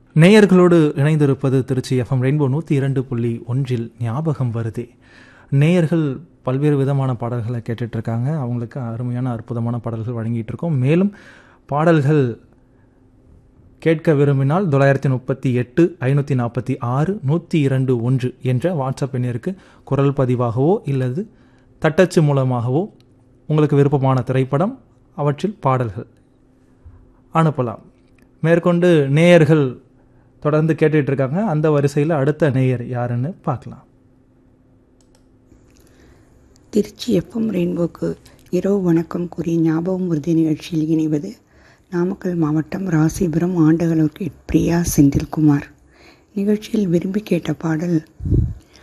நேயர்களோடு இணைந்திருப்பது Trichy FM rainbow நூற்றி இரண்டு புள்ளி ஒன்றில் ஞாபகம் வருதே நேயர்கள் பல்வேறு விதமான பாடல்களை கேட்டுட்டு இருக்காங்க அவங்களுக்கு அருமையான அற்புதமான பாடல்கள் வழங்கிட்டு இருக்கோம் மேலும் பாடல்கள் கேட்க விரும்பினால் தொள்ளாயிரத்தி முப்பத்தி எட்டு ஐநூற்றி நாற்பத்தி ஆறு நூற்றி இரண்டு ஒன்று என்ற வாட்ஸ்அப் எண்ணிற்கு குரல் பதிவாகவோ இல்லது தட்டச்சு மூலமாகவோ உங்களுக்கு விருப்பமான திரைப்படம் அவற்றில் பாடல்கள் அனுப்பலாம் மேற்கொண்டு நேயர்கள் தொடர்ந்து கேட்டுட்டு இருக்காங்க அந்த வரிசையில் அடுத்த நேயர் யாருன்னு பார்க்கலாம் திருச்சி எஃப்எம் ரெயின்போக்கு இரவு வணக்கம் கூறி ஞாபகம் உறுதி நிகழ்ச்சியில் இணைவது நாமக்கல் மாவட்டம் ராசிபுரம் ஆண்டகளூர் பிரியா செந்தில்குமார் நிகழ்ச்சியில் விரும்பி கேட்ட பாடல்